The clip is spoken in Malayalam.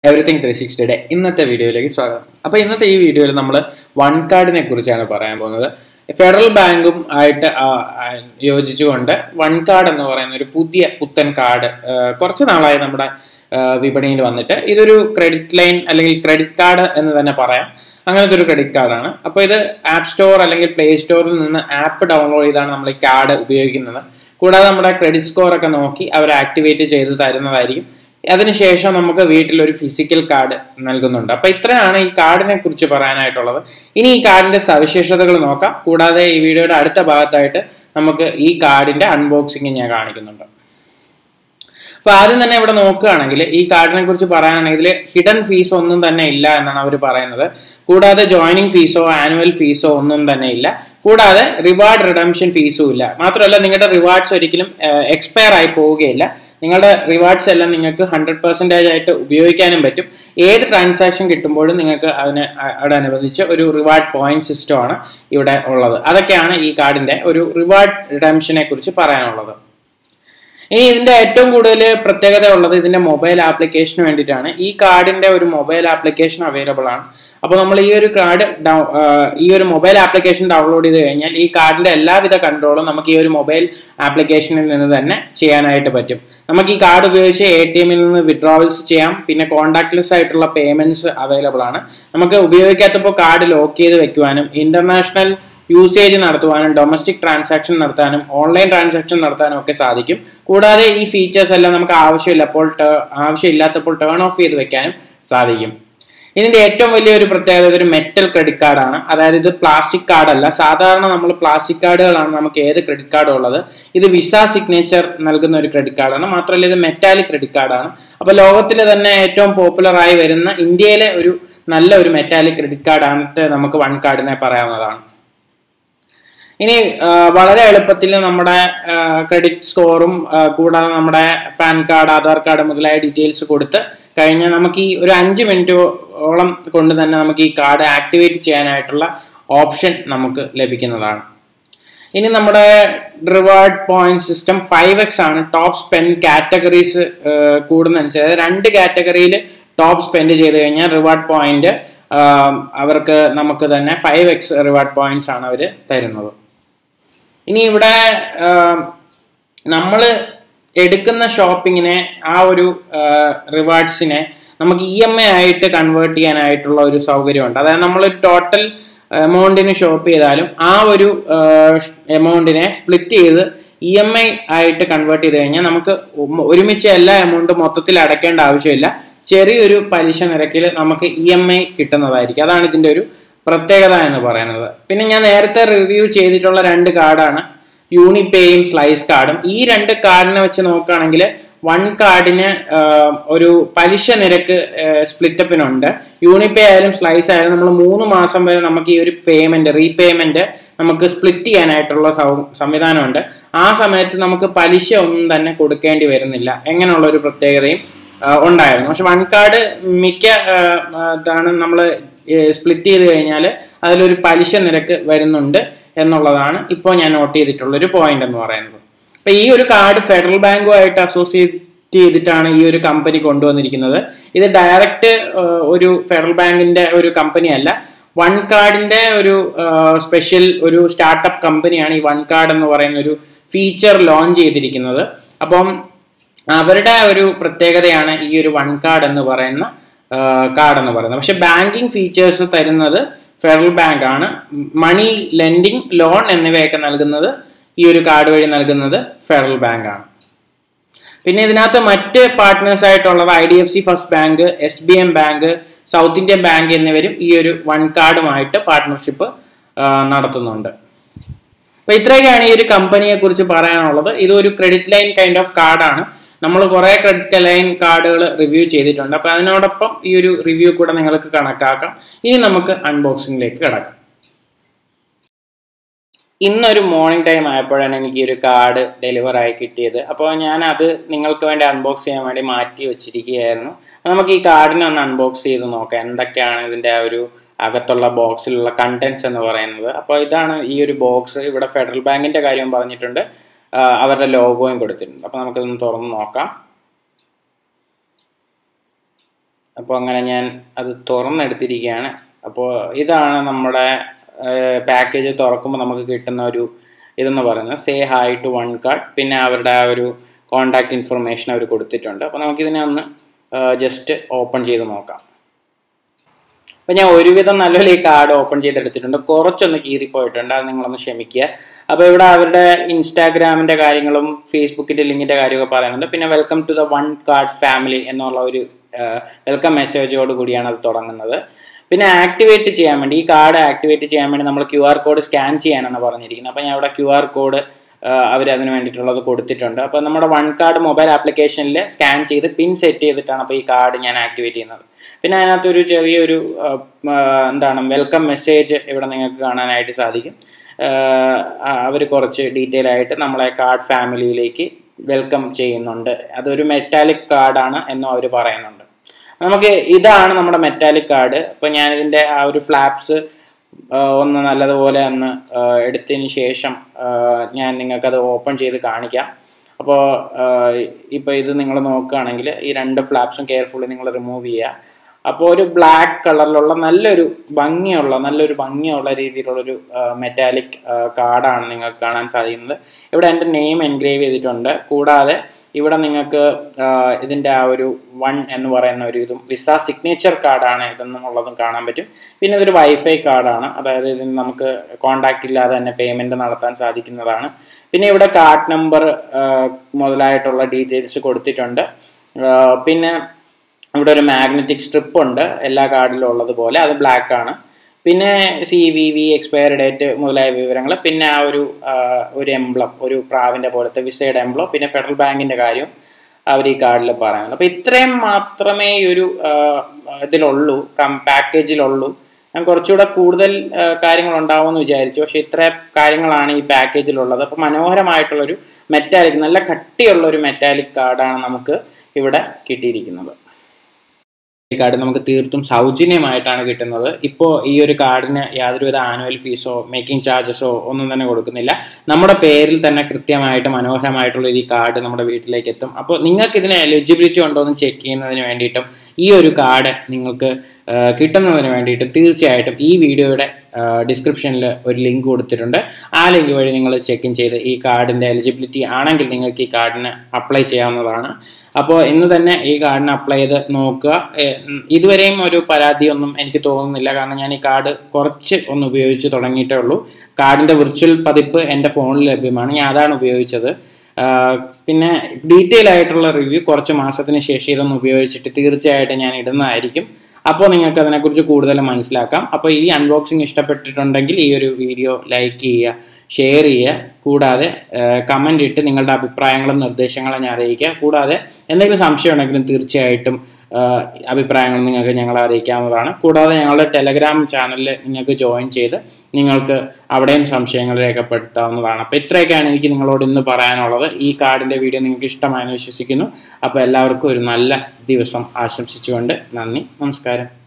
എവറിത്തിങ് ത്രീ സിക്സ്റ്റിയുടെ ഇന്നത്തെ വീഡിയോയിലേക്ക് സ്വാഗതം അപ്പോൾ ഇന്നത്തെ ഈ വീഡിയോയിൽ നമ്മൾ വൺ കാർഡിനെ കുറിച്ചാണ് പറയാൻ പോകുന്നത് ഫെഡറൽ ബാങ്കും ആയിട്ട് ആ, ആ, യോജിച്ചുകൊണ്ട് വൺ കാർഡ് എന്ന് പറയുന്ന ഒരു പുതിയ പുത്തൻ കാർഡ് ആ, കുറച്ച് നാളായി നമ്മുടെ ആ, വിപണിയിൽ വന്നിട്ട് ഇതൊരു ക്രെഡിറ്റ് ലൈൻ അല്ലെങ്കിൽ ക്രെഡിറ്റ് കാർഡ് എന്ന് തന്നെ പറയാം അങ്ങനത്തെ ഒരു ക്രെഡിറ്റ് കാർഡാണ് അപ്പോൾ ഇത് ആപ്പ് സ്റ്റോർ അല്ലെങ്കിൽ പ്ലേ സ്റ്റോറിൽ നിന്ന് ആപ്പ് ഡൗൺലോഡ് ചെയ്താണ് നമ്മൾ ഈ കാർഡ് ഉപയോഗിക്കുന്നത് കൂടാതെ നമ്മുടെ ക്രെഡിറ്റ് സ്കോർ ഒക്കെ നോക്കി അവർ ആക്ടിവേറ്റ് ചെയ്ത് തരുന്നതായിരിക്കും അതിനുശേഷം നമുക്ക് വീട്ടിൽ ഒരു ഫിസിക്കൽ കാർഡ് നൽകുന്നുണ്ട് അപ്പൊ ഇത്രയാണ് ഈ കാർഡിനെ കുറിച്ച് പറയാനായിട്ടുള്ളത് ഇനി ഈ കാർഡിന്റെ സവിശേഷതകൾ നോക്കാം കൂടാതെ ഈ വീഡിയോയുടെ അടുത്ത ഭാഗത്തായിട്ട് നമുക്ക് ഈ കാർഡിന്റെ അൺബോക്സിംഗ് ഞാൻ കാണിക്കുന്നുണ്ട് അപ്പൊ ആദ്യം തന്നെ ഇവിടെ നോക്കുകയാണെങ്കിൽ ഈ കാർഡിനെ കുറിച്ച് പറയുകയാണെങ്കിൽ ഹിഡൻ ഫീസ് ഒന്നും തന്നെ ഇല്ല എന്നാണ് അവർ പറയുന്നത് കൂടാതെ ജോയിനിങ് ഫീസോ ആനുവൽ ഫീസോ ഒന്നും തന്നെ ഇല്ല കൂടാതെ റിവാർഡ് റിഡംഷൻ ഫീസും ഇല്ല മാത്രമല്ല നിങ്ങളുടെ റിവാർഡ്സ് ഒരിക്കലും എക്സ്പയർ ആയി പോവുകയില്ല നിങ്ങളുടെ റിവാർഡ്സ് എല്ലാം നിങ്ങൾക്ക് ഹൺഡ്രഡ് പെർസെൻറ്റേജ് ആയിട്ട് ഉപയോഗിക്കാനും പറ്റും ഏത് ട്രാൻസാക്ഷൻ കിട്ടുമ്പോഴും നിങ്ങൾക്ക് അതിന് അതനുബന്ധിച്ച് ഒരു റിവാർഡ് പോയിന്റ് സിസ്റ്റമാണ് ഇവിടെ ഉള്ളത് അതൊക്കെയാണ് ഈ കാർഡിന്റെ ഒരു റിവാർഡ് റിഡംഷനെ കുറിച്ച് പറയാനുള്ളത് ഇനി ഇതിന്റെ ഏറ്റവും കൂടുതൽ പ്രത്യേകത ഉള്ളത് ഇതിന്റെ മൊബൈൽ ആപ്ലിക്കേഷന് വേണ്ടിയിട്ടാണ് ഈ കാർഡിന്റെ ഒരു മൊബൈൽ ആപ്ലിക്കേഷൻ അവൈലബിൾ ആണ് അപ്പോൾ നമ്മൾ ഈ ഒരു കാർഡ് ഈ ഒരു മൊബൈൽ ആപ്ലിക്കേഷൻ ഡൗൺലോഡ് ചെയ്ത് കഴിഞ്ഞാൽ ഈ കാർഡിന്റെ എല്ലാവിധ കൺട്രോളും നമുക്ക് ഈ ഒരു മൊബൈൽ ആപ്ലിക്കേഷനിൽ നിന്ന് തന്നെ ചെയ്യാനായിട്ട് പറ്റും നമുക്ക് ഈ കാർഡ് ഉപയോഗിച്ച് എ ടി എമ്മിൽ നിന്ന് വിഡ്രോവൽസ് ചെയ്യാം പിന്നെ കോൺടാക്ട്ലെസ് ആയിട്ടുള്ള പേയ്മെന്റ്സ് അവൈലബിൾ ആണ് നമുക്ക് ഉപയോഗിക്കാത്തപ്പോൾ കാർഡ് ലോക്ക് ചെയ്ത് വെക്കുവാനും ഇന്റർനാഷണൽ യൂസേജ് നടത്തുവാനും ഡൊമസ്റ്റിക് ട്രാൻസാക്ഷൻ നടത്താനും ഓൺലൈൻ ട്രാൻസാക്ഷൻ നടത്താനും ഒക്കെ സാധിക്കും കൂടാതെ ഈ ഫീച്ചേഴ്സ് എല്ലാം നമുക്ക് ആവശ്യമില്ലപ്പോൾ ആവശ്യമില്ലാത്തപ്പോൾ ടേൺ ഓഫ് ചെയ്ത് വെക്കാനും സാധിക്കും ഇതിന്റെ ഏറ്റവും വലിയൊരു പ്രത്യേകത ഒരു മെറ്റൽ ക്രെഡിറ്റ് കാർഡാണ് അതായത് ഇത് പ്ലാസ്റ്റിക് കാർഡല്ല സാധാരണ നമ്മൾ പ്ലാസ്റ്റിക് കാർഡുകളാണ് നമുക്ക് ഏത് ക്രെഡിറ്റ് കാർഡും ഉള്ളത് ഇത് വിസ സിഗ്നേച്ചർ നൽകുന്ന ഒരു ക്രെഡിറ്റ് കാർഡാണ് മാത്രമല്ല ഇത് മെറ്റാലിക് ക്രെഡിറ്റ് കാർഡാണ് അപ്പോൾ ലോകത്തിലെ തന്നെ ഏറ്റവും പോപ്പുലർ ആയി വരുന്ന ഇന്ത്യയിലെ ഒരു നല്ല ഒരു മെറ്റാലിക് ക്രെഡിറ്റ് കാർഡാണ് നമുക്ക് വൺ കാർഡിനെ പറയാവുന്നതാണ് ഇനി വളരെ എളുപ്പത്തിൽ നമ്മുടെ ക്രെഡിറ്റ് സ്കോറും കൂടാതെ നമ്മുടെ പാൻ കാർഡ് ആധാർ കാർഡ് മുതലായ ഡീറ്റെയിൽസ് കൊടുത്ത് കഴിഞ്ഞാൽ നമുക്ക് ഈ ഒരു അഞ്ച് മിനിറ്റോളം കൊണ്ട് തന്നെ നമുക്ക് ഈ കാർഡ് ആക്ടിവേറ്റ് ചെയ്യാനായിട്ടുള്ള ഓപ്ഷൻ നമുക്ക് ലഭിക്കുന്നതാണ് ഇനി നമ്മുടെ reward point system five X ആണ് ടോപ്പ് സ്പെൻഡ് കാറ്റഗറീസ് കൂടുന്നതനുസരിച്ച് അതായത് രണ്ട് കാറ്റഗറിയിൽ ടോപ്പ് സ്പെൻഡ് ചെയ്ത് കഴിഞ്ഞാൽ റിവാർഡ് പോയിന്റ് അവർക്ക് നമുക്ക് തന്നെ ഫൈവ് എക്സ് റിവാർഡ് പോയിന്റ്സ് ആണ് അവർ തരുന്നത് ഇനി ഇവിടെ നമ്മൾ എടുക്കുന്ന ഷോപ്പിങ്ങിനെ ആ ഒരു റിവാർഡ്സിനെ നമുക്ക് ഇ എം ഐ ആയിട്ട് കൺവേർട്ട് ചെയ്യാനായിട്ടുള്ള ഒരു സൗകര്യമുണ്ട് അതായത് നമ്മളൊരു ടോട്ടൽ എമൗണ്ടിന് ഷോപ്പ് ചെയ്താലും ആ ഒരു എമൗണ്ടിനെ സ്പ്ലിറ്റ് ചെയ്ത് ഇ എം ഐ ആയിട്ട് കൺവേർട്ട് ചെയ്ത് കഴിഞ്ഞാൽ നമുക്ക് ഒരുമിച്ച് എല്ലാ എമൗണ്ടും മൊത്തത്തിൽ അടയ്ക്കേണ്ട ആവശ്യമില്ല ചെറിയൊരു പലിശ നിരക്കിൽ നമുക്ക് ഇ എം ഐ കിട്ടുന്നതായിരിക്കും അതാണ് ഇതിൻ്റെ ഒരു പ്രത്യേകത എന്ന് പറയുന്നത് പിന്നെ ഞാൻ നേരത്തെ റിവ്യൂ ചെയ്തിട്ടുള്ള രണ്ട് കാർഡാണ് യൂണിപേയും സ്ലൈസ് കാർഡും ഈ രണ്ട് കാർഡിനെ വെച്ച് നോക്കുകയാണെങ്കിൽ വൺ കാർഡിന് ഒരു പലിശ നിരക്ക് സ്പ്ലിറ്റപ്പിനുണ്ട് യൂണിപേ ആയാലും സ്ലൈസ് ആയാലും നമ്മൾ മൂന്ന് മാസം വരെ നമുക്ക് ഈ ഒരു പേയ്മെന്റ് റീപേയ്മെന്റ് നമുക്ക് സ്പ്ലിറ്റ് ചെയ്യാനായിട്ടുള്ള സംവിധാനമുണ്ട് ആ സമയത്ത് നമുക്ക് പലിശ ഒന്നും തന്നെ കൊടുക്കേണ്ടി വരുന്നില്ല എങ്ങനെയുള്ള ഒരു പ്രത്യേകതയും ഉണ്ടായിരുന്നു പക്ഷെ വൺ കാർഡ് മിക്ക ഇതാണ് നമ്മൾ സ്പ്ലിറ്റ് ചെയ്ത് കഴിഞ്ഞാൽ അതിലൊരു പലിശ നിരക്ക് വരുന്നുണ്ട് എന്നുള്ളതാണ് ഇപ്പോൾ ഞാൻ നോട്ട് ചെയ്തിട്ടുള്ള ഒരു പോയിന്റ് എന്ന് പറയുന്നത് അപ്പൊ ഈ ഒരു കാർഡ് ഫെഡറൽ ബാങ്കുമായിട്ട് അസോസിയേറ്റ് ചെയ്തിട്ടാണ് ഈ ഒരു കമ്പനി കൊണ്ടുവന്നിരിക്കുന്നത് ഇത് ഡയറക്റ്റ് ഒരു ഫെഡറൽ ബാങ്കിന്റെ ഒരു കമ്പനി അല്ല വൺ കാർഡിന്റെ ഒരു സ്പെഷ്യൽ ഒരു സ്റ്റാർട്ടപ്പ് കമ്പനിയാണ് ഈ വൺ കാർഡ് എന്ന് പറയുന്ന ഒരു ഫീച്ചർ ലോഞ്ച് ചെയ്തിരിക്കുന്നത് അപ്പം അവരുടെ ഒരു പ്രത്യേകതയാണ് ഈ ഒരു വൺ കാർഡ് എന്ന് പറയുന്ന കാർഡ് എന്ന് പറയുന്നത് പക്ഷെ ബാങ്കിങ് ഫീച്ചേഴ്സ് തരുന്നത് ഫെഡറൽ ബാങ്ക് ആണ് മണി ലെൻഡിങ് ലോൺ എന്നിവയൊക്കെ നൽകുന്നത് ഈ ഒരു കാർഡ് വഴി നൽകുന്നത് ഫെഡറൽ ബാങ്ക് ആണ് പിന്നെ ഇതിനകത്ത് മറ്റ് പാർട്ട്നേഴ്സ് ആയിട്ടുള്ളത് I D F C first bank S B M bank south Indian bank എന്നിവരും ഈ ഒരു വൺ കാർഡുമായിട്ട് പാർട്ട്ണർഷിപ്പ് നടത്തുന്നുണ്ട് അപ്പൊ ഇത്രയൊക്കെയാണ് ഈ ഒരു കമ്പനിയെ കുറിച്ച് പറയാനുള്ളത് ഇത് ഒരു ക്രെഡിറ്റ് ലൈൻ കൈൻഡ് ഓഫ് കാർഡാണ് നമ്മൾ കുറെ ക്രെഡിറ്റ് ലൈൻ കാർഡുകൾ റിവ്യൂ ചെയ്തിട്ടുണ്ട് അപ്പൊ അതിനോടൊപ്പം ഈ ഒരു റിവ്യൂ കൂടെ നിങ്ങൾക്ക് കണക്കാക്കാം ഇനി നമുക്ക് അൺബോക്സിംഗിലേക്ക് കിടക്കാം ഇന്നൊരു മോർണിംഗ് ടൈം ആയപ്പോഴാണ് എനിക്ക് ഒരു കാർഡ് ഡെലിവർ ആയി കിട്ടിയത് അപ്പോൾ ഞാൻ അത് നിങ്ങൾക്ക് വേണ്ടി അൺബോക്സ് ചെയ്യാൻ വേണ്ടി മാറ്റി വെച്ചിരിക്കുകയായിരുന്നു നമുക്ക് ഈ കാർഡിനെ ഒന്ന് അൺബോക്സ് ചെയ്ത് നോക്കാം എന്തൊക്കെയാണ് ഇതിൻ്റെ ആ ഒരു അകത്തുള്ള ബോക്സിലുള്ള കണ്ടന്റ്സ് എന്ന് പറയുന്നത് അപ്പോൾ ഇതാണ് ഈ ഒരു ബോക്സ് ഇവിടെ ഫെഡറൽ ബാങ്കിന്റെ കാര്യം പറഞ്ഞിട്ടുണ്ട് അവരുടെ ലോഗോയും കൊടുത്തിട്ടുണ്ട് അപ്പോൾ നമുക്കിതൊന്ന് തുറന്ന് നോക്കാം അപ്പോൾ അങ്ങനെ ഞാൻ അത് തുറന്നെടുത്തിരിക്കുകയാണ് അപ്പോൾ ഇതാണ് നമ്മുടെ പാക്കേജ് തുറക്കുമ്പോൾ നമുക്ക് കിട്ടുന്ന ഒരു ഇതെന്ന് പറയുന്നത് say hi to one card പിന്നെ അവരുടെ ആ ഒരു കോണ്ടാക്ട് ഇൻഫർമേഷൻ അവർ കൊടുത്തിട്ടുണ്ട് അപ്പോൾ നമുക്കിതിനെ ഒന്ന് ജസ്റ്റ് ഓപ്പൺ ചെയ്ത് നോക്കാം അപ്പോൾ ഞാൻ ഒരുവിധം നല്ലപോലെ ഈ കാർഡ് ഓപ്പൺ ചെയ്തെടുത്തിട്ടുണ്ട് കുറച്ചൊന്ന് കീറിപ്പോയിട്ടുണ്ട് അത് നിങ്ങളൊന്ന് ക്ഷമിക്കുക അപ്പോൾ ഇവിടെ അവരുടെ ഇൻസ്റ്റാഗ്രാമിൻ്റെ കാര്യങ്ങളും ഫേസ്ബുക്കിൻ്റെ ലിങ്കിൻ്റെ കാര്യമൊക്കെ പറയുന്നുണ്ട് പിന്നെ welcome to the one card family എന്നുള്ള ഒരു വെൽക്കം മെസ്സേജോട് കൂടിയാണ് അത് തുടങ്ങുന്നത് പിന്നെ ആക്ടിവേറ്റ് ചെയ്യാൻ വേണ്ടി ഈ കാർഡ് ആക്ടിവേറ്റ് ചെയ്യാൻ വേണ്ടി നമ്മൾ ക്യു ആർ കോഡ് സ്കാൻ ചെയ്യാനാണ് പറഞ്ഞിരിക്കുന്നത് അപ്പോൾ ഞാൻ ഇവിടെ ക്യു ആർ കോഡ് അവർ അതിന് വേണ്ടിയിട്ടുള്ളത് കൊടുത്തിട്ടുണ്ട് അപ്പോൾ നമ്മുടെ വൺ കാർഡ് മൊബൈൽ ആപ്ലിക്കേഷനിൽ സ്കാൻ ചെയ്ത് പിൻ സെറ്റ് ചെയ്തിട്ടാണ് അപ്പോൾ ഈ കാർഡ് ഞാൻ ആക്ടിവേറ്റ് ചെയ്യുന്നത് പിന്നെ അതിനകത്തൊരു ചെറിയൊരു എന്താണ് വെൽക്കം മെസ്സേജ് ഇവിടെ നിങ്ങൾക്ക് കാണാനായിട്ട് സാധിക്കും അവർ കുറച്ച് ഡീറ്റെയിൽ ആയിട്ട് നമ്മളെ കാർഡ് ഫാമിലിയിലേക്ക് വെൽക്കം ചെയ്യുന്നുണ്ട് അതൊരു മെറ്റാലിക് കാർഡാണ് എന്നും അവർ പറയുന്നുണ്ട് നമുക്ക് ഇതാണ് നമ്മുടെ മെറ്റാലിക് കാർഡ് അപ്പോൾ ഞാനിതിൻ്റെ ആ ഒരു ഫ്ലാപ്സ് ഒന്ന് നല്ലതുപോലെ ഒന്ന് എടുത്തതിന് ശേഷം ഞാൻ നിങ്ങൾക്കത് ഓപ്പൺ ചെയ്ത് കാണിക്കാം അപ്പോൾ ഇപ്പോൾ ഇത് നിങ്ങൾ നോക്കുകയാണെങ്കിൽ ഈ രണ്ട് ഫ്ലാപ്സും കെയർഫുള്ളി നിങ്ങൾ റിമൂവ് ചെയ്യുക അപ്പോൾ ഒരു ബ്ലാക്ക് കളറിലുള്ള നല്ലൊരു ഭംഗിയുള്ള നല്ലൊരു ഭംഗിയുള്ള രീതിയിലുള്ളൊരു മെറ്റാലിക് കാർഡാണ് നിങ്ങൾക്ക് കാണാൻ സാധിക്കുന്നത് ഇവിടെ എൻ്റെ നെയിം എൻഗ്രേവ് ചെയ്തിട്ടുണ്ട് കൂടാതെ ഇവിടെ നിങ്ങൾക്ക് ഇതിൻ്റെ ആ ഒരു വൺ എന്ന് പറയുന്ന ഒരു ഇതും വിസ സിഗ്നേച്ചർ കാർഡാണ് ഇതെന്നുള്ളതും കാണാൻ പറ്റും പിന്നെ ഇതൊരു വൈഫൈ കാർഡാണ് അതായത് ഇതിന് നമുക്ക് കോണ്ടാക്റ്റ് ഇല്ലാതെ തന്നെ പേയ്മെൻറ്റ് നടത്താൻ സാധിക്കുന്നതാണ് പിന്നെ ഇവിടെ കാർഡ് നമ്പർ മുതലായിട്ടുള്ള ഡീറ്റെയിൽസ് കൊടുത്തിട്ടുണ്ട് പിന്നെ ഇവിടെ ഒരു മാഗ്നറ്റിക് സ്ട്രിപ്പ് ഉണ്ട് എല്ലാ കാർഡിലും ഉള്ളതുപോലെ അത് ബ്ലാക്ക് ആണ് പിന്നെ C V V expire date മുതലായ വിവരങ്ങൾ പിന്നെ ആ ഒരു ഒരു എംബ്ലം ഒരു പ്രാവിൻ്റെ പോലത്തെ വിസയുടെ എംബ്ലം പിന്നെ ഫെഡറൽ ബാങ്കിൻ്റെ കാര്യം അവർ ഈ കാർഡിൽ പറയുന്നത് അപ്പോൾ ഇത്രയും മാത്രമേ ഈ ഒരു ഇതിലുള്ളൂ കം പാക്കേജിലുള്ളൂ ഞാൻ കുറച്ചുകൂടെ കൂടുതൽ കാര്യങ്ങൾ ഉണ്ടാവുമെന്ന് വിചാരിച്ചു പക്ഷേ ഇത്ര കാര്യങ്ങളാണ് ഈ പാക്കേജിലുള്ളത് അപ്പോൾ മനോഹരമായിട്ടുള്ളൊരു മെറ്റാലിക് നല്ല കട്ടിയുള്ള ഒരു മെറ്റാലിക് കാർഡാണ് നമുക്ക് ഇവിടെ കിട്ടിയിരിക്കുന്നത് ഈ കാർഡ് നമുക്ക് തീർത്തും സൗജന്യമായിട്ടാണ് കിട്ടുന്നത് ഇപ്പോൾ ഈ ഒരു കാർഡിന് യാതൊരുവിധ ആനുവൽ ഫീസോ മേക്കിംഗ് ചാർജസോ ഒന്നും തന്നെ കൊടുക്കുന്നില്ല നമ്മുടെ പേരിൽ തന്നെ കൃത്യമായിട്ട് മനോഹരമായിട്ടുള്ള ഈ കാർഡ് നമ്മുടെ വീട്ടിലേക്ക് എത്തും അപ്പോൾ നിങ്ങൾക്ക് ഇതിന് എലിജിബിലിറ്റി ഉണ്ടോ എന്ന് ചെക്ക് ചെയ്യുന്നതിന് വേണ്ടിയിട്ടും ഈ ഒരു കാർഡ് നിങ്ങൾക്ക് കിട്ടുന്നതിന് വേണ്ടിയിട്ടും തീർച്ചയായിട്ടും ഈ വീഡിയോയുടെ ഡിസ്ക്രിപ്ഷനിൽ ഒരു ലിങ്ക് കൊടുത്തിട്ടുണ്ട് ആ ലിങ്ക് വഴി നിങ്ങൾ ചെക്ക് ഇൻ ചെയ്ത് ഈ കാർഡിൻ്റെ എലിജിബിലിറ്റി ആണെങ്കിൽ നിങ്ങൾക്ക് ഈ കാർഡിന് അപ്ലൈ ചെയ്യാവുന്നതാണ് അപ്പോൾ ഇന്ന് തന്നെ ഈ കാർഡിന് അപ്ലൈ ചെയ്ത് നോക്കുക ഇതുവരെയും ഒരു പരാതിയൊന്നും എനിക്ക് തോന്നുന്നില്ല കാരണം ഞാൻ ഈ കാർഡ് കുറച്ച് ഒന്ന് ഉപയോഗിച്ച് തുടങ്ങിയിട്ടേ ഉള്ളൂ കാർഡിൻ്റെ വിർച്വൽ പതിപ്പ് എൻ്റെ ഫോണിൽ ലഭ്യമാണ് ഞാൻ അതാണ് ഉപയോഗിച്ചത് പിന്നെ ഡീറ്റെയിൽ ആയിട്ടുള്ള റിവ്യൂ കുറച്ച് മാസത്തിന് ശേഷം ഇതൊന്ന് ഉപയോഗിച്ചിട്ട് തീർച്ചയായിട്ടും ഞാൻ ഇടുന്നതായിരിക്കും അപ്പോൾ നിങ്ങൾക്ക് അതിനെക്കുറിച്ച് കൂടുതൽ മനസ്സിലാക്കാം അപ്പോൾ ഈ അൺബോക്സിങ് ഇഷ്ടപ്പെട്ടിട്ടുണ്ടെങ്കിൽ ഈ ഒരു വീഡിയോ ലൈക്ക് ചെയ്യുക ഷെയർ ചെയ്യുക കൂടാതെ കമൻ്റ് ഇട്ട് നിങ്ങളുടെ അഭിപ്രായങ്ങളും നിർദ്ദേശങ്ങളും ഞാൻ അറിയിക്കുക കൂടാതെ എന്തെങ്കിലും സംശയം ഉണ്ടെങ്കിലും തീർച്ചയായിട്ടും അഭിപ്രായങ്ങൾ നിങ്ങൾക്ക് ഞങ്ങളെ അറിയിക്കാവുന്നതാണ് കൂടാതെ ഞങ്ങളുടെ ടെലഗ്രാം ചാനലിൽ നിങ്ങൾക്ക് ജോയിൻ ചെയ്ത് നിങ്ങൾക്ക് അവിടെയും സംശയങ്ങൾ രേഖപ്പെടുത്താവുന്നതാണ് അപ്പോൾ ഇത്രയൊക്കെയാണ് എനിക്ക് നിങ്ങളോട് ഇന്ന് പറയാനുള്ളത് ഈ കാർഡിൻ്റെ വീഡിയോ നിങ്ങൾക്ക് ഇഷ്ടമായെന്ന് വിശ്വസിക്കുന്നു അപ്പോൾ എല്ലാവർക്കും ഒരു നല്ല ദിവസം ആശംസിച്ചുകൊണ്ട് നന്ദി നമസ്കാരം